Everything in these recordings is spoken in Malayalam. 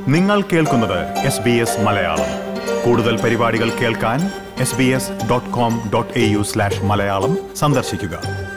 നിങ്ങൾ കേൾക്കുന്നത് എസ് ബി എസ് മലയാളം കൂടുതൽ പരിപാടികൾ കേൾക്കാൻ S B S dot com dot A U slash Malayalam സന്ദർശിക്കുക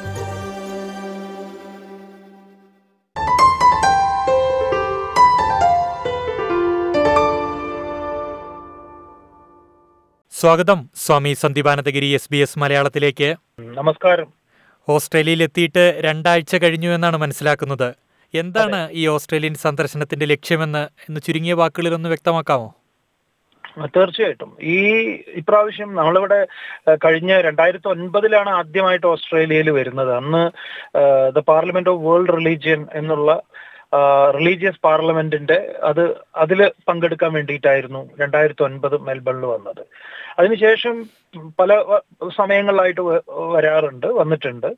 സ്വാഗതം Swami Sandeepanandagiri S B S മലയാളത്തിലേക്ക് നമസ്കാരം ഓസ്ട്രേലിയയിൽ എത്തിയിട്ട് രണ്ടാഴ്ച കഴിഞ്ഞു എന്നാണ് മനസ്സിലാക്കുന്നത് എന്താണ് ഈ ഓസ്ട്രേലിയൻ സന്ദർശനത്തിന്റെ ലക്ഷ്യമെന്ന് എന്ന് ചുരുങ്ങിയ വാക്കുകളിൽ ഒന്ന് വ്യക്തമാക്കാമോ തീർച്ചയായിട്ടും ഈ ഇപ്രാവശ്യം നമ്മളിവിടെ ഏഹ്, കഴിഞ്ഞ രണ്ടായിരത്തി ഒൻപതിലാണ് ആദ്യമായിട്ട് ഓസ്ട്രേലിയയിൽ വരുന്നത് അന്ന് the parliament of world religion എന്നുള്ള റിലീജിയസ് പാർലമെന്റിന്റെ അത് അതിൽ പങ്കെടുക്കാൻ വേണ്ടിയിട്ടായിരുന്നു രണ്ടായിരത്തി ഒൻപത് മെൽബണിൽ വന്നത് അതിനുശേഷം പല വ- സമയങ്ങളിലായിട്ട് വ- വരാറുണ്ട് വന്നിട്ടുണ്ട്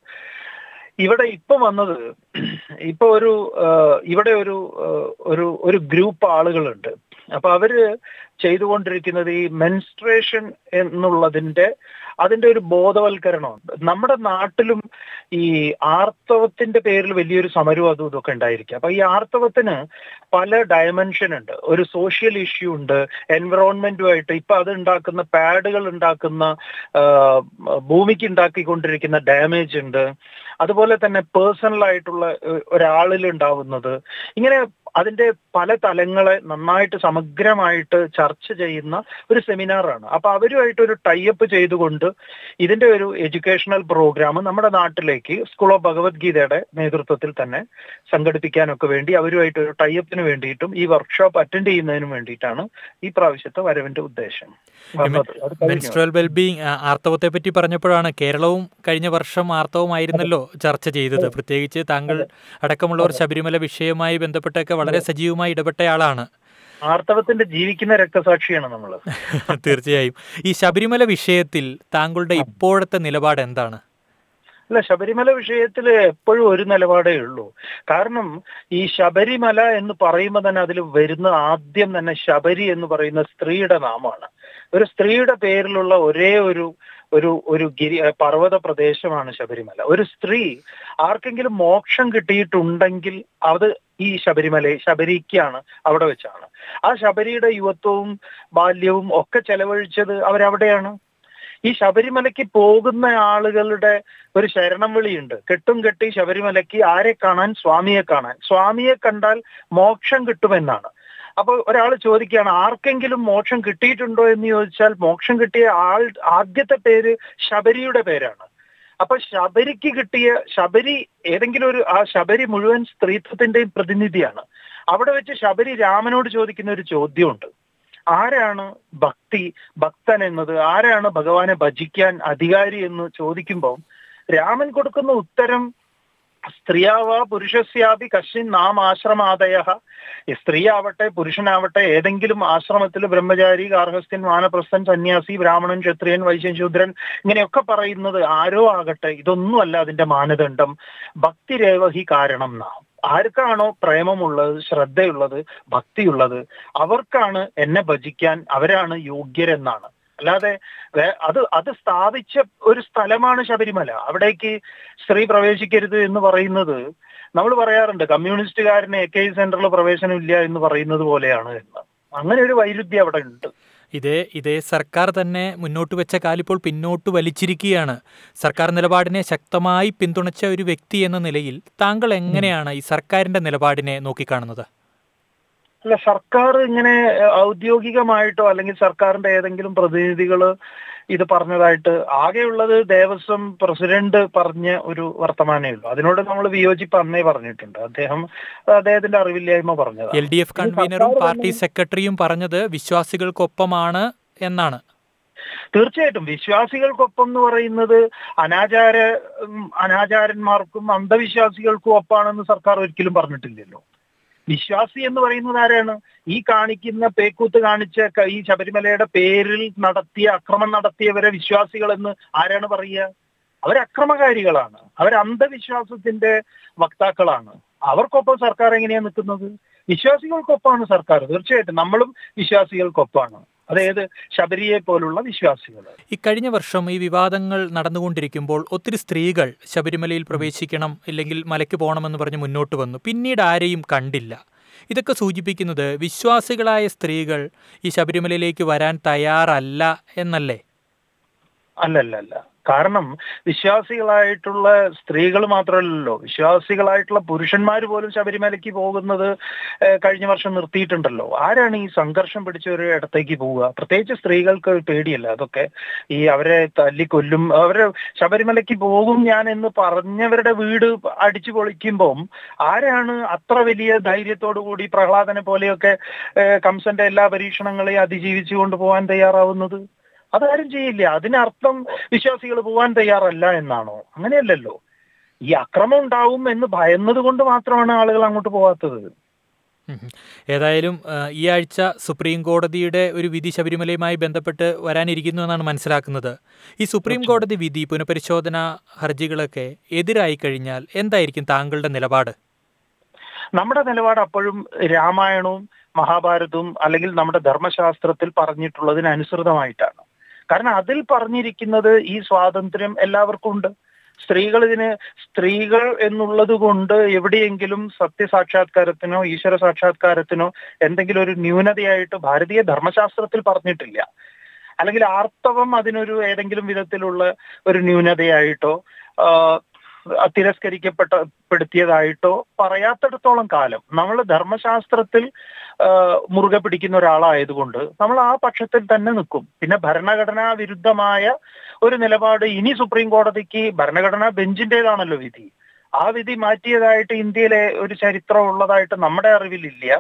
ഇവിടെ ഇപ്പൊ വന്നത് ഇപ്പൊ ഒരു ആഹ്, ഇവിടെ ഒരു ആഹ്, ഒരു ഒരു ഗ്രൂപ്പ് ആളുകളുണ്ട് അപ്പൊ അവര് ചെയ്തുകൊണ്ടിരിക്കുന്നത് ഈ മെൻസ്ട്രേഷൻ എന്നുള്ളതിന്റെ അതിന്റെ ഒരു ബോധവൽക്കരണമുണ്ട് നമ്മുടെ നാട്ടിലും ഈ ആർത്തവത്തിന്റെ പേരിൽ വലിയൊരു സമരവും അതും ഇതൊക്കെ ഉണ്ടായിരിക്കും അപ്പൊ ഈ ആർത്തവത്തിന് പല ഡയമെൻഷൻ ഉണ്ട് ഒരു സോഷ്യൽ ഇഷ്യൂ ഉണ്ട് എൻവറോൺമെന്റുമായിട്ട് ഇപ്പൊ അത് ഉണ്ടാക്കുന്ന പാഡുകൾ ഉണ്ടാക്കുന്ന ആ, ഭൂമിക്ക് ഉണ്ടാക്കിക്കൊണ്ടിരിക്കുന്ന ഡാമേജ് ഉണ്ട് അതുപോലെ തന്നെ പേഴ്സണൽ ആയിട്ടുള്ള ഏഹ്, ഒരാളിൽ ഉണ്ടാവുന്നത് ഇങ്ങനെ അതിന്റെ പല തലങ്ങളെ നന്നായിട്ട് സമഗ്രമായിട്ട് ചർച്ച ചെയ്യുന്ന ഒരു സെമിനാറാണ് അപ്പൊ അവരുമായിട്ട് ഒരു ടൈപ്പ് ചെയ്തുകൊണ്ട് ഇതിന്റെ ഒരു എഡ്യൂക്കേഷണൽ പ്രോഗ്രാം നമ്മുടെ നാട്ടിലേക്ക് സ്കൂൾ ഓഫ് ഭഗവത്ഗീതയുടെ നേതൃത്വത്തിൽ തന്നെ സംഘടിപ്പിക്കാനൊക്കെ വേണ്ടി അവരുമായിട്ട് ഒരു ടൈപ്പിന് വേണ്ടിയിട്ടും ഈ വർക്ക്ഷോപ്പ് അറ്റൻഡ് ചെയ്യുന്നതിനും വേണ്ടിയിട്ടാണ് ഈ പ്രാവശ്യത്തെ വരവിന്റെ ഉദ്ദേശം വന്നത്. അത് കഴിഞ്ഞു. മെൻസ്ട്രൽ വെൽബീങ് ആർത്തവത്തെ പറ്റി പറഞ്ഞപ്പോഴാണ് കേരളവും കഴിഞ്ഞ വർഷം ആർത്തവമായിരുന്നല്ലോ ചർച്ച ചെയ്തത് പ്രത്യേകിച്ച് താങ്കൾ അടക്കമുള്ളവർ ശബരിമല വിഷയവുമായി ബന്ധപ്പെട്ടൊക്കെ വളരെ സജീവമായി ഇടപെട്ടയാളാണ് ആർത്തവത്തിന്റെ ജീവിക്കുന്ന രക്തസാക്ഷിയാണ് നമ്മൾ തീർച്ചയായും ഈ ശബരിമല വിഷയത്തിൽ താങ്കളുടെ ഇപ്പോഴത്തെ നിലപാട് എന്താണ് അല്ല ശബരിമല വിഷയത്തിൽ എപ്പോഴും ഒരു നിലപാടേ ഉള്ളൂ കാരണം ഈ ശബരിമല എന്ന് പറയുമ്പോൾ തന്നെ അതിൽ വരുന്ന ആദ്യം തന്നെ ശബരി എന്ന് പറയുന്ന സ്ത്രീയുടെ നാമമാണ് ഒരു സ്ത്രീയുടെ പേരിലുള്ള ഒരേ ഒരു ഒരു ഒരു ഗിരി ഏഹ് പർവ്വത പ്രദേശമാണ് ശബരിമല ഒരു സ്ത്രീ ആർക്കെങ്കിലും മോക്ഷം കിട്ടിയിട്ടുണ്ടെങ്കിൽ അത് ഈ ശബരിമല ശബരിക്കാണ് അവിടെ വെച്ചാണ് ആ ശബരിയുടെ യുവത്വവും ബാല്യവും ഒക്കെ ചെലവഴിച്ചത് അവരവിടെയാണ് ഈ ശബരിമലയ്ക്ക് പോകുന്ന ആളുകളുടെ ഒരു ശരണം വിളിയുണ്ട് കെട്ടും കെട്ടി ശബരിമലയ്ക്ക് ആരെ കാണാൻ സ്വാമിയെ കാണാൻ സ്വാമിയെ കണ്ടാൽ മോക്ഷം കിട്ടുമെന്നാണ് അപ്പൊ ഒരാൾ ചോദിക്കുകയാണ് ആർക്കെങ്കിലും മോക്ഷം കിട്ടിയിട്ടുണ്ടോ എന്ന് ചോദിച്ചാൽ മോക്ഷം കിട്ടിയ ആൾ ആദ്യത്തെ പേര് ശബരിയുടെ പേരാണ് അപ്പൊ ശബരിക്ക് കിട്ടിയ ശബരി ഏതെങ്കിലും ഒരു ആ ശബരി മുഴുവൻ സ്ത്രീത്വത്തിന്റെയും പ്രതിനിധിയാണ് അവിടെ വെച്ച് ശബരി രാമനോട് ചോദിക്കുന്ന ഒരു ചോദ്യമുണ്ട് ആരാണ് ഭക്തി ഭക്തൻ എന്നത് ആരാണ് ഭഗവാനെ ഭജിക്കാൻ അധികാരി എന്ന് ചോദിക്കുമ്പോൾ രാമൻ കൊടുക്കുന്ന ഉത്തരം സ്ത്രീയാവ പുരുഷസ്യാപി കശ്ചിൻ നാം ആശ്രമാദയ സ്ത്രീ ആവട്ടെ പുരുഷനാവട്ടെ ഏതെങ്കിലും ആശ്രമത്തിൽ ബ്രഹ്മചാരി ഗാർഹസ്ഥ്യൻ വാനപ്രസ്ഥൻ സന്യാസി ബ്രാഹ്മണൻ ക്ഷത്രിയൻ വൈശ്യൻ ശൂദ്രൻ ഇങ്ങനെയൊക്കെ പറയുന്നത് ആരോ ആകട്ടെ ഇതൊന്നുമല്ല അതിന്റെ മാനദണ്ഡം ഭക്തിരേവഹി കാരണം നാം ആർക്കാണോ പ്രേമമുള്ളത് ശ്രദ്ധയുള്ളത് ഭക്തിയുള്ളത് അവർക്കാണ് എന്നെ ഭജിക്കാൻ അവരാണ് യോഗ്യരെന്നാണ് അല്ലാതെ വേ- അത് അത് സ്ഥാപിച്ച ഒരു സ്ഥലമാണ് ശബരിമല അവിടേക്ക് സ്ത്രീ പ്രവേശിക്കരുത് എന്ന് പറയുന്നത് നമ്മൾ പറയാറുണ്ട് കമ്മ്യൂണിസ്റ്റുകാരന് എ കെ സെന്ററിൽ പ്രവേശനമില്ല എന്ന് പറയുന്നത് പോലെയാണ് എന്ന് അങ്ങനെ ഒരു വൈരുദ്ധ്യം അവിടെ ഉണ്ട് ഇതേ ഇതേ സർക്കാർ തന്നെ മുന്നോട്ട് വെച്ച കാലിപ്പോൾ പിന്നോട്ട് വലിച്ചിരിക്കുകയാണ് സർക്കാർ നിലപാടിനെ ശക്തമായി പിന്തുണച്ച ഒരു വ്യക്തി എന്ന നിലയിൽ താങ്കൾ എങ്ങനെയാണ് ഈ സർക്കാരിന്റെ നിലപാടിനെ നോക്കിക്കാണുന്നത് അല്ല സർക്കാർ ഇങ്ങനെ ഏഹ്, ഔദ്യോഗികമായിട്ടോ അല്ലെങ്കിൽ സർക്കാരിന്റെ ഏതെങ്കിലും പ്രതിനിധികൾ ഇത് പറഞ്ഞതായിട്ട് ആകെയുള്ളത് ദേവസ്വം പ്രസിഡന്റ് പറഞ്ഞ ഒരു വർത്തമാനമേ ഉള്ളൂ അതിനോട് നമ്മൾ വിയോജിപ്പ് അന്നേ പറഞ്ഞിട്ടുണ്ട് അദ്ദേഹം അദ്ദേഹത്തിന്റെ അറിവില്ലായ്മ പറഞ്ഞതാണ് എൽ ഡി എഫ് കൺവീനറും പാർട്ടി സെക്രട്ടറിയും പറഞ്ഞത് വിശ്വാസികൾക്കൊപ്പമാണ് എന്നാണ് തീർച്ചയായിട്ടും വിശ്വാസികൾക്കൊപ്പം എന്ന് പറയുന്നത് അനാചാര ഉം, അനാചാരന്മാർക്കും അന്ധവിശ്വാസികൾക്കും ഒപ്പാണെന്ന് സർക്കാർ ഒരിക്കലും പറഞ്ഞിട്ടില്ലല്ലോ വിശ്വാസി എന്ന് പറയുന്നത് ആരാണ് ഈ കാണിക്കുന്ന പേക്കൂത്ത് കാണിച്ച ക- ഈ ശബരിമലയുടെ പേരിൽ നടത്തിയ അക്രമം നടത്തിയവരെ വിശ്വാസികൾ എന്ന് ആരാണ് പറയുക അവർ അക്രമകാരികളാണ് അവർ അന്ധവിശ്വാസത്തിന്റെ വക്താക്കളാണ് അവർക്കൊപ്പം സർക്കാർ എങ്ങനെയാ നിൽക്കുന്നത് വിശ്വാസികൾക്കൊപ്പമാണ് സർക്കാർ തീർച്ചയായിട്ടും നമ്മളും വിശ്വാസികൾക്കൊപ്പമാണ് അതായത് ശബരിയെ പോലുള്ള വിശ്വാസികൾ ഈ കഴിഞ്ഞ വർഷം ഈ വിവാദങ്ങൾ നടന്നുകൊണ്ടിരിക്കുമ്പോൾ ഒത്തിരി സ്ത്രീകൾ ശബരിമലയിൽ പ്രവേശിക്കണം ഇല്ലെങ്കിൽ മലയ്ക്ക് പോകണമെന്ന് പറഞ്ഞ് മുന്നോട്ട് വന്നു പിന്നീട് ആരെയും കണ്ടില്ല ഇതൊക്കെ സൂചിപ്പിക്കുന്നത് വിശ്വാസികളായ സ്ത്രീകൾ ഈ ശബരിമലയിലേക്ക് വരാൻ തയ്യാറല്ല എന്നല്ലേ അല്ലല്ല അല്ല കാരണം വിശ്വാസികളായിട്ടുള്ള സ്ത്രീകൾ മാത്രമല്ലല്ലോ വിശ്വാസികളായിട്ടുള്ള പുരുഷന്മാർ പോലും ശബരിമലയ്ക്ക് പോകുന്നത് ഏഹ്, കഴിഞ്ഞ വർഷം നിർത്തിയിട്ടുണ്ടല്ലോ ആരാണ് ഈ സംഘർഷം പിടിച്ച ഒരു ഇടത്തേക്ക് പോവുക പ്രത്യേകിച്ച് സ്ത്രീകൾക്ക് പേടിയല്ല അതൊക്കെ ഈ അവരെ തല്ലിക്കൊല്ലും അവരെ ശബരിമലയ്ക്ക് പോകും ഞാൻ എന്ന് പറഞ്ഞവരുടെ വീട് അടിച്ചു പൊളിക്കുമ്പം ആരാണ് അത്ര വലിയ ധൈര്യത്തോടു കൂടി പ്രഹ്ലാദനെ പോലെയൊക്കെ ഏഹ്, കംസന്റെ എല്ലാ പരീക്ഷണങ്ങളെയും അതിജീവിച്ചു കൊണ്ടുപോകാൻ തയ്യാറാവുന്നത് അതാരും ചെയ്യില്ല അതിനർത്ഥം വിശ്വാസികൾ പോവാൻ തയ്യാറല്ല എന്നാണോ അങ്ങനെയല്ലല്ലോ ഈ അക്രമം ഉണ്ടാവും എന്ന് ഭയന്നത് കൊണ്ട് മാത്രമാണ് ആളുകൾ അങ്ങോട്ട് പോവാത്തത് ഉം. ഏതായാലും ആ, ഈ ആഴ്ച സുപ്രീം കോടതിയുടെ ഒരു വിധി ശബരിമലയുമായി ബന്ധപ്പെട്ട് വരാനിരിക്കുന്നു എന്നാണ് മനസ്സിലാക്കുന്നത് ഈ സുപ്രീം കോടതി വിധി പുനഃപരിശോധന ഹർജികളൊക്കെ എതിരായി കഴിഞ്ഞാൽ എന്തായിരിക്കും താങ്കളുടെ നിലപാട് നമ്മുടെ നിലപാട് അപ്പോഴും രാമായണവും മഹാഭാരതവും അല്ലെങ്കിൽ നമ്മുടെ ധർമ്മശാസ്ത്രത്തിൽ പറഞ്ഞിട്ടുള്ളതിന് അനുസൃതമായിട്ടാണ് കാരണം അതിൽ പറഞ്ഞിരിക്കുന്നത് ഈ സ്വാതന്ത്ര്യം എല്ലാവർക്കും ഉണ്ട് സ്ത്രീകൾ ഇതിന് സ്ത്രീകൾ എന്നുള്ളത് കൊണ്ട് എവിടെയെങ്കിലും സത്യസാക്ഷാത്കാരത്തിനോ ഈശ്വര സാക്ഷാത്കാരത്തിനോ എന്തെങ്കിലും ഒരു ന്യൂനതയായിട്ട് ഭാരതീയ ധർമ്മശാസ്ത്രത്തിൽ പറഞ്ഞിട്ടില്ല അല്ലെങ്കിൽ ആർത്തവം അതിനൊരു ഏതെങ്കിലും വിധത്തിലുള്ള ഒരു ന്യൂനതയായിട്ടോ ആ, തിരസ്കരിക്കപ്പെട്ട പെടുത്തിയതായിട്ടോ പറയാത്തിടത്തോളം കാലം നമ്മൾ ധർമ്മശാസ്ത്രത്തിൽ ആ, മുറുകെ പിടിക്കുന്ന ഒരാളായതുകൊണ്ട് നമ്മൾ ആ പക്ഷത്തിൽ തന്നെ നിൽക്കും പിന്നെ ഭരണഘടനാ വിരുദ്ധമായ ഒരു നിലപാട് ഇനി സുപ്രീം കോടതിക്ക് ഭരണഘടനാ ബെഞ്ചിന്റേതാണല്ലോ വിധി ആ വിധി മാറ്റിയതായിട്ട് ഇന്ത്യയിലെ ഒരു ചരിത്രം ഉള്ളതായിട്ട് നമ്മുടെ അറിവിലില്ല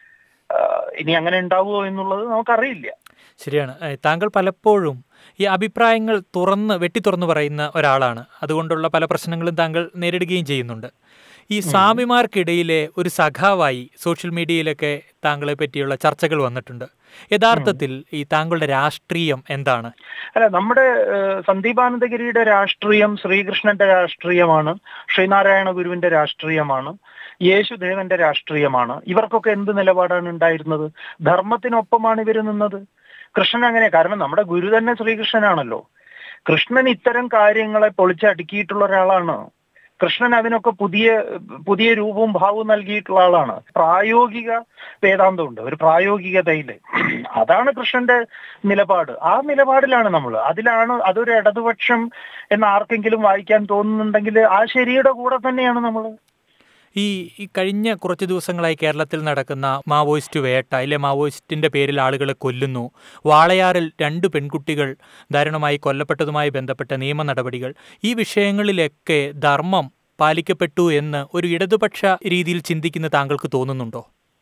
ആ, ഇനി അങ്ങനെ ഉണ്ടാവുമോ എന്നുള്ളത് നമുക്കറിയില്ല ശരിയാണ് ഏ, താങ്കൾ പലപ്പോഴും ഈ അഭിപ്രായങ്ങൾ തുറന്ന് വെട്ടി തുറന്ന് പറയുന്ന ഒരാളാണ് അതുകൊണ്ടുള്ള പല പ്രശ്നങ്ങളും താങ്കൾ നേരിടുകയും ചെയ്യുന്നുണ്ട് ഈ സ്വാമിമാർക്കിടയിലെ ഒരു സഖാവായി സോഷ്യൽ മീഡിയയിലൊക്കെ താങ്കളെ പറ്റിയുള്ള ചർച്ചകൾ വന്നിട്ടുണ്ട് യഥാർത്ഥത്തിൽ ഈ താങ്കളുടെ രാഷ്ട്രീയം എന്താണ് അല്ല നമ്മുടെ ഏഹ്, സന്ദീപാനന്ദഗിരിയുടെ രാഷ്ട്രീയം ശ്രീകൃഷ്ണന്റെ രാഷ്ട്രീയമാണ് ശ്രീനാരായണ ഗുരുവിന്റെ രാഷ്ട്രീയമാണ് യേശുദേവന്റെ രാഷ്ട്രീയമാണ് ഇവർക്കൊക്കെ എന്ത് നിലപാടാണ് ഉണ്ടായിരുന്നത് ധർമ്മത്തിനൊപ്പമാണ് ഇവർ നിന്നത് കൃഷ്ണൻ അങ്ങനെ കാരണം നമ്മുടെ ഗുരു തന്നെ ശ്രീകൃഷ്ണനാണല്ലോ കൃഷ്ണൻ ഇത്തരം കാര്യങ്ങളെ പൊളിച്ചടുക്കിയിട്ടുള്ള ഒരാളാണ് കൃഷ്ണൻ അതിനൊക്കെ പുതിയ പുതിയ രൂപവും ഭാവവും നൽകിയിട്ടുള്ള ആളാണ് പ്രായോഗിക വേദാന്തമുണ്ട് ഒരു പ്രായോഗികതയില് അതാണ് കൃഷ്ണന്റെ നിലപാട് ആ നിലപാടിലാണ് നമ്മൾ അതിലാണ് അതൊരു ഇടതുപക്ഷം എന്ന് ആർക്കെങ്കിലും വായിക്കാൻ തോന്നുന്നുണ്ടെങ്കിൽ ആ ശരിയുടെ കൂടെ തന്നെയാണ് നമ്മൾ ഈ ഈ കഴിഞ്ഞ കുറച്ച് ദിവസങ്ങളായി കേരളത്തിൽ നടക്കുന്ന മാവോയിസ്റ്റ് വേട്ട അല്ലെ മാവോയിസ്റ്റിന്റെ പേരിൽ ആളുകളെ കൊല്ലുന്നു വാളയാറിൽ രണ്ട് പെൺകുട്ടികൾ ദാരുണമായി കൊല്ലപ്പെട്ടതുമായി ബന്ധപ്പെട്ട നിയമ നടപടികൾ ഈ വിഷയങ്ങളിലൊക്കെ ധർമ്മം പാലിക്കപ്പെട്ടു എന്ന് ഒരു ഇടതുപക്ഷ രീതിയിൽ ചിന്തിക്കുന്ന താങ്കൾക്ക് തോന്നുന്നുണ്ടോ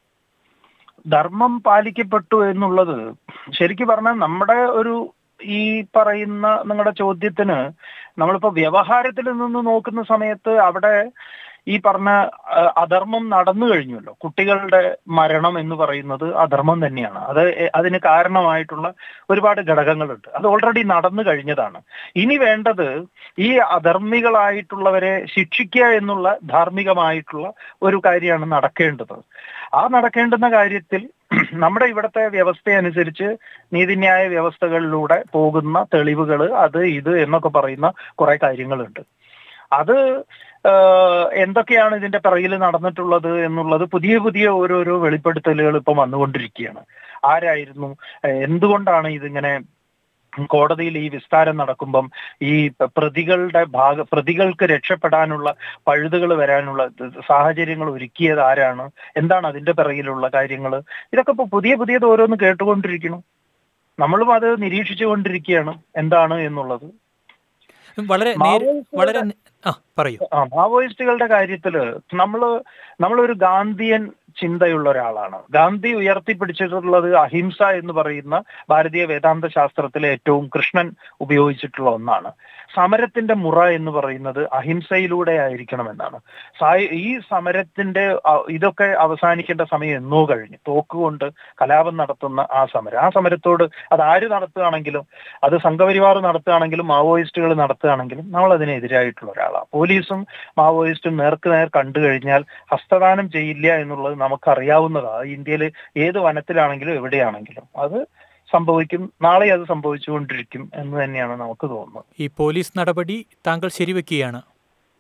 ധർമ്മം പാലിക്കപ്പെട്ടു എന്നുള്ളത് ശരിക്കും പറഞ്ഞാൽ നമ്മുടെ ഒരു ഈ പറയുന്ന നിങ്ങളുടെ ചോദ്യത്തിന് നമ്മളിപ്പോ വ്യവഹാരത്തിൽ നിന്ന് നോക്കുന്ന സമയത്ത് അവിടെ ഈ പറഞ്ഞ അഹ്, അധർമ്മം നടന്നു കഴിഞ്ഞല്ലോ കുട്ടികളുടെ മരണം എന്ന് പറയുന്നത് അധർമ്മം തന്നെയാണ് അത് എ- അതിന് കാരണമായിട്ടുള്ള ഒരുപാട് ഘടകങ്ങളുണ്ട് അത് ഓൾറെഡി നടന്നു കഴിഞ്ഞതാണ് ഇനി വേണ്ടത് ഈ അധർമ്മികളായിട്ടുള്ളവരെ ശിക്ഷിക്കുക എന്നുള്ള ധാർമ്മികമായിട്ടുള്ള ഒരു കാര്യമാണ് നടക്കേണ്ടത് ആ നടക്കേണ്ടുന്ന കാര്യത്തിൽ നമ്മുടെ ഇവിടുത്തെ വ്യവസ്ഥയനുസരിച്ച് നീതിന്യായ വ്യവസ്ഥകളിലൂടെ പോകുന്ന തെളിവുകൾ അത് ഇത് എന്നൊക്കെ പറയുന്ന കുറെ കാര്യങ്ങളുണ്ട് അത് ആഹ്, എന്തൊക്കെയാണ് ഇതിന്റെ പിറകിൽ നടന്നിട്ടുള്ളത് എന്നുള്ളത് പുതിയ പുതിയ ഓരോരോ വെളിപ്പെടുത്തലുകൾ ഇപ്പം വന്നുകൊണ്ടിരിക്കുകയാണ് ആരായിരുന്നു ഏഹ്, എന്തുകൊണ്ടാണ് ഇതിങ്ങനെ കോടതിയിൽ ഈ വിസ്താരം നടക്കുമ്പം ഈ പ്രതികളുടെ ഭാഗ പ്രതികൾക്ക് രക്ഷപ്പെടാനുള്ള പഴുതുകൾ വരാനുള്ള സാഹചര്യങ്ങൾ ഒരുക്കിയത് ആരാണ് എന്താണ് അതിന്റെ പിറകിലുള്ള കാര്യങ്ങൾ ഇതൊക്കെ ഇപ്പൊ പുതിയ പുതിയത് ഓരോന്ന് കേട്ടുകൊണ്ടിരിക്കുന്നു നമ്മളും അത് നിരീക്ഷിച്ചു കൊണ്ടിരിക്കുകയാണ് എന്താണ് എന്നുള്ളത് വളരെ നേരി മാവോയിസ്റ്റുകളുടെ- വളരെ നെ- ആ പറയൂ ആ മാവോയിസ്റ്റുകളുടെ കാര്യത്തില് നമ്മള് നമ്മളൊരു ഗാന്ധിയൻ ചിന്തയുള്ള ഒരാളാണ് ഗാന്ധി ഉയർത്തിപ്പിടിച്ചിട്ടുള്ളത് അഹിംസ എന്ന് പറയുന്ന ഭാരതീയ വേദാന്ത ശാസ്ത്രത്തിലെ ഏറ്റവും കൃഷ്ണൻ ഉപയോഗിച്ചിട്ടുള്ള ഒന്നാണ് സമരത്തിന്റെ മുറ എന്ന് പറയുന്നത് അഹിംസയിലൂടെ ആയിരിക്കണം എന്നാണ് സായ- ഈ സമരത്തിന്റെ അ- ഇതൊക്കെ അവസാനിക്കേണ്ട സമയം എന്നോ കഴിഞ്ഞു തോക്കുകൊണ്ട് കലാപം നടത്തുന്ന ആ സമരം ആ സമരത്തോട് അത് ആര് നടത്തുകയാണെങ്കിലും അത് സംഘപരിവാർ നടത്തുകയാണെങ്കിലും മാവോയിസ്റ്റുകൾ നടത്തുകയാണെങ്കിലും നമ്മൾ അതിനെതിരായിട്ടുള്ള ഒരാളാണ് പോലീസും മാവോയിസ്റ്റും നേർക്ക് നേർ കണ്ടു കഴിഞ്ഞാൽ ഹസ്തദാനം ചെയ്യില്ല എന്നുള്ളത് നമുക്കറിയാവുന്നതാണ് ഇന്ത്യയിൽ ഏത് വനത്തിലാണെങ്കിലും എവിടെയാണെങ്കിലും അത് സംഭവിക്കും നാളെ അത് സംഭവിച്ചുകൊണ്ടിരിക്കും എന്ന് തന്നെയാണ് നമുക്ക് തോന്നുന്നത് ഈ പോലീസ് നടപടി താങ്കൾ ശരിവെക്കുകയാണ്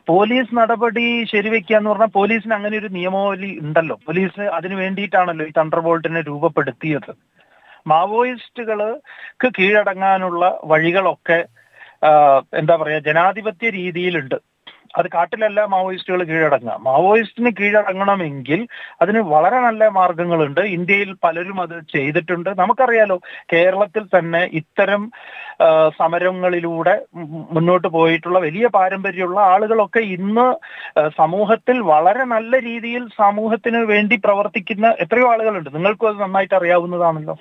പോലീസ് നടപടി ശരിവെക്കുക എന്ന് പറഞ്ഞാൽ പോലീസിന് അങ്ങനെ ഒരു നിയമാവലി ഉണ്ടല്ലോ പോലീസ് അതിനു വേണ്ടിയിട്ടാണല്ലോ ഈ തണ്ടർ ബോൾട്ടിനെ രൂപപ്പെടുത്തിയത് മാവോയിസ്റ്റുകൾക്ക് കീഴടങ്ങാനുള്ള വഴികളൊക്കെ ആ, എന്താ പറയാ ജനാധിപത്യ രീതിയിലുണ്ട് അത് കാട്ടിലല്ല മാവോയിസ്റ്റുകൾ കീഴടങ്ങുക മാവോയിസ്റ്റിന് കീഴടങ്ങണമെങ്കിൽ അതിന് വളരെ നല്ല മാർഗങ്ങളുണ്ട് ഇന്ത്യയിൽ പലരും അത് ചെയ്തിട്ടുണ്ട് നമുക്കറിയാലോ കേരളത്തിൽ തന്നെ ഇത്തരം ആ, സമരങ്ങളിലൂടെ മു- മുന്നോട്ട് പോയിട്ടുള്ള വലിയ പാരമ്പര്യമുള്ള ആളുകളൊക്കെ ഇന്ന് ആ, സമൂഹത്തിൽ വളരെ നല്ല രീതിയിൽ സമൂഹത്തിന് വേണ്ടി പ്രവർത്തിക്കുന്ന എത്രയോ ആളുകളുണ്ട് നിങ്ങൾക്കും അത് നന്നായിട്ട് അറിയാവുന്നതാണല്ലോ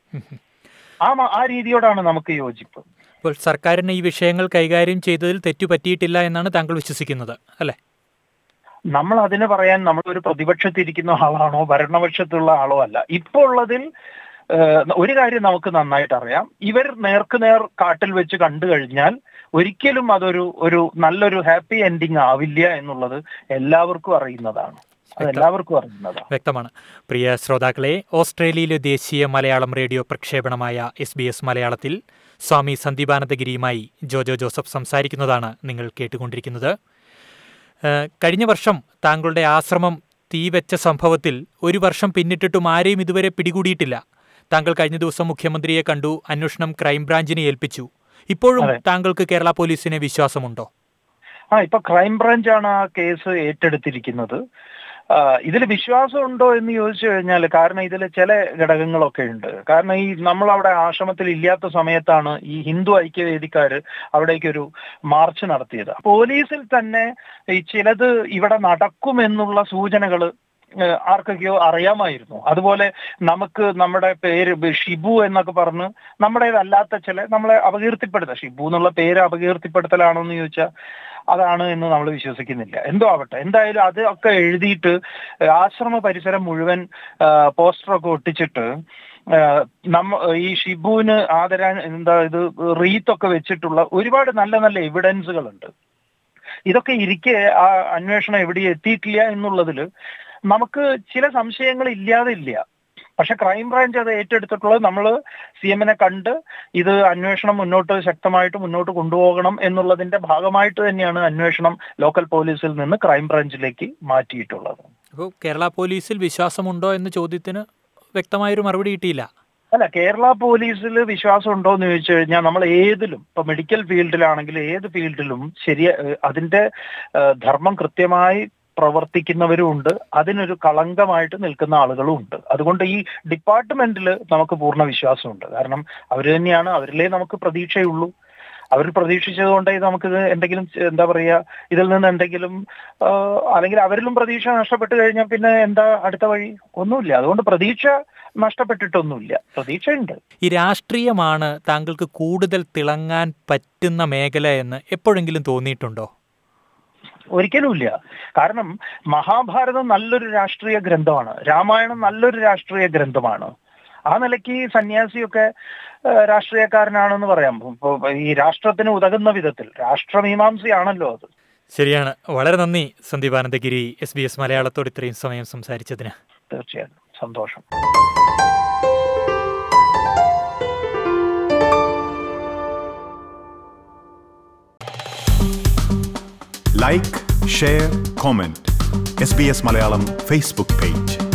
ആ മ- ആ രീതിയോടാണ് നമുക്ക് യോജിപ്പ് അപ്പോൾ സർക്കാരിന് ഈ വിഷയങ്ങൾ കൈകാര്യം ചെയ്തതിൽ തെറ്റു പറ്റിയിട്ടില്ല എന്നാണ് താങ്കൾ വിശ്വസിക്കുന്നത് അല്ലേ നമ്മൾ അതിന് പറയാൻ നമ്മൾ ഒരു പ്രതിപക്ഷത്തിരിക്കുന്ന ആളാണോ ഭരണപക്ഷത്തുള്ള ആളോ അല്ല ഇപ്പോൾ ഉള്ളതിൽ ഏഹ്, ഒരു കാര്യം നമുക്ക് നന്നായിട്ട് അറിയാം ഇവർ നേർക്ക് നേർ കാട്ടിൽ വെച്ച് കണ്ടു കഴിഞ്ഞാൽ ഒരിക്കലും അതൊരു ഒരു നല്ലൊരു ഹാപ്പി എൻഡിങ് ആവില്ല എന്നുള്ളത് എല്ലാവർക്കും അറിയുന്നതാണ് അത് എല്ലാവർക്കും അറിയുന്നതാണ് വ്യക്തമാണ് പ്രിയ ശ്രോതാക്കളെ ഓസ്ട്രേലിയയിലെ ദേശീയ മലയാളം റേഡിയോ പ്രക്ഷേപണമായ എസ് ബി എസ് മലയാളത്തിൽ സ്വാമി സന്ദീപാനന്ദഗിരിയുമായി ജോജോ ജോസഫ് സംസാരിക്കുന്നതാണ് നിങ്ങൾ കേട്ടുകൊണ്ടിരിക്കുന്നത് ഏഹ്, കഴിഞ്ഞ വർഷം താങ്കളുടെ ആശ്രമം തീവെച്ച സംഭവത്തിൽ ഒരു വർഷം പിന്നിട്ടിട്ടും ആരെയും ഇതുവരെ പിടികൂടിയിട്ടില്ല താങ്കൾ കഴിഞ്ഞ ദിവസം മുഖ്യമന്ത്രിയെ കണ്ടു അന്വേഷണം ക്രൈംബ്രാഞ്ചിനെ ഏൽപ്പിച്ചു ഇപ്പോഴും അതെ. താങ്കൾക്ക് കേരള പോലീസിനെ വിശ്വാസമുണ്ടോ ആ ഇപ്പൊ ക്രൈംബ്രാഞ്ചാണ് ആ കേസ് ഏറ്റെടുത്തിരിക്കുന്നത് ഇതിൽ വിശ്വാസം ഉണ്ടോ എന്ന് ചോദിച്ചു കഴിഞ്ഞാൽ കാരണം ഇതിൽ ചില ഘടകങ്ങളൊക്കെ ഉണ്ട് കാരണം ഈ നമ്മൾ അവിടെ ആശ്രമത്തിൽ ഇല്ലാത്ത സമയത്താണ് ഈ ഹിന്ദു ഐക്യവേദിക്കാര് അവിടേക്ക് ഒരു മാർച്ച് നടത്തിയത് പോലീസിൽ തന്നെ ഈ ചിലത് ഇവിടെ നടക്കുമെന്നുള്ള സൂചനകൾ ആർക്കൊക്കെയോ അറിയാമായിരുന്നു അതുപോലെ നമുക്ക് നമ്മുടെ പേര് ബ- ഷിബു എന്നൊക്കെ പറഞ്ഞ് നമ്മുടേതല്ലാത്ത ചില നമ്മളെ അപകീർത്തിപ്പെടുത്തുക ഷിബു എന്നുള്ള പേര് അപകീർത്തിപ്പെടുത്തലാണോ എന്ന് ചോദിച്ചാൽ അതാണ് എന്ന് നമ്മൾ വിശ്വസിക്കുന്നില്ല എന്തോ ആവട്ടെ എന്തായാലും അത് ഒക്കെ എഴുതിയിട്ട് ആശ്രമ പരിസരം മുഴുവൻ പോസ്റ്ററൊക്കെ ഒട്ടിച്ചിട്ട് ആ, നമ്മ ഈ ഷിബുവിന് ആദരാൻ എന്താ ഇത് റീത്തൊക്കെ വെച്ചിട്ടുള്ള ഒരുപാട് നല്ല നല്ല എവിഡൻസുകളുണ്ട് ഇതൊക്കെ ഇരിക്കെ ആ അന്വേഷണം എവിടെ എത്തിയിട്ടില്ല എന്നുള്ളതിൽ നമുക്ക് ചില സംശയങ്ങൾ ഇല്ലാതെ ഇല്ല പക്ഷെ ക്രൈംബ്രാഞ്ച് അത് ഏറ്റെടുത്തിട്ടുള്ളത് നമ്മൾ സി എമ്മിനെ കണ്ട് ഇത് അന്വേഷണം മുന്നോട്ട് ശക്തമായിട്ട് മുന്നോട്ട് കൊണ്ടുപോകണം എന്നുള്ളതിന്റെ ഭാഗമായിട്ട് തന്നെയാണ് അന്വേഷണം ലോക്കൽ പോലീസിൽ നിന്ന് ക്രൈംബ്രാഞ്ചിലേക്ക് മാറ്റിയിട്ടുള്ളത് അപ്പോൾ കേരള പോലീസിൽ വിശ്വാസമുണ്ടോ എന്ന ചോദ്യത്തിന് വ്യക്തമായൊരു മറുപടി കിട്ടിയില്ല അല്ല കേരള പോലീസിൽ വിശ്വാസം ഉണ്ടോ എന്ന് ചോദിച്ചു കഴിഞ്ഞാൽ നമ്മൾ ഏതിലും ഇപ്പൊ മെഡിക്കൽ ഫീൽഡിലാണെങ്കിൽ ഏത് ഫീൽഡിലും ശരിയ ഏഹ് അതിന്റെ ഏഹ് ധർമ്മം കൃത്യമായി പ്രവർത്തിക്കുന്നവരും ഉണ്ട് അതിനൊരു കളങ്കമായിട്ട് നിൽക്കുന്ന ആളുകളും ഉണ്ട് അതുകൊണ്ട് ഈ ഡിപ്പാർട്ട്മെന്റിൽ നമുക്ക് പൂർണ്ണ വിശ്വാസമുണ്ട് കാരണം അവർ തന്നെയാണ് അവരിലേ നമുക്ക് പ്രതീക്ഷയുള്ളൂ അവർ പ്രതീക്ഷിച്ചതുകൊണ്ട് നമുക്കിത് എന്തെങ്കിലും ചെ- എന്താ പറയുക ഇതിൽ നിന്ന് എന്തെങ്കിലും ആ, അല്ലെങ്കിൽ അവരിലും പ്രതീക്ഷ നഷ്ടപ്പെട്ട് കഴിഞ്ഞാൽ പിന്നെ എന്താ അടുത്ത വഴി ഒന്നുമില്ല അതുകൊണ്ട് പ്രതീക്ഷ നഷ്ടപ്പെട്ടിട്ടൊന്നുമില്ല പ്രതീക്ഷയുണ്ട് ഈ രാഷ്ട്രീയമാണ് താങ്കൾക്ക് കൂടുതൽ തിളങ്ങാൻ പറ്റുന്ന മേഖല എന്ന് എപ്പോഴെങ്കിലും തോന്നിയിട്ടുണ്ടോ ഒരിക്കലുമില്ല കാരണം മഹാഭാരതം നല്ലൊരു രാഷ്ട്രീയ ഗ്രന്ഥമാണ് രാമായണം നല്ലൊരു രാഷ്ട്രീയ ഗ്രന്ഥമാണ് ആ നിലയ്ക്ക് സന്യാസിയൊക്കെ ആ, രാഷ്ട്രീയക്കാരനാണെന്ന് പറയാം ഇപ്പൊ ഈ രാഷ്ട്രത്തിന് ഉതകുന്ന വിധത്തിൽ രാഷ്ട്രമീമാംസയാണല്ലോ അത് ശരിയാണ് വളരെ നന്ദി സന്ദീപാനന്ദഗിരി എസ് ബി എസ് മലയാളത്തോട് ഇത്രയും സമയം സംസാരിച്ചതിന് തീർച്ചയായും സന്തോഷം like share comment S B S Malayalam Facebook page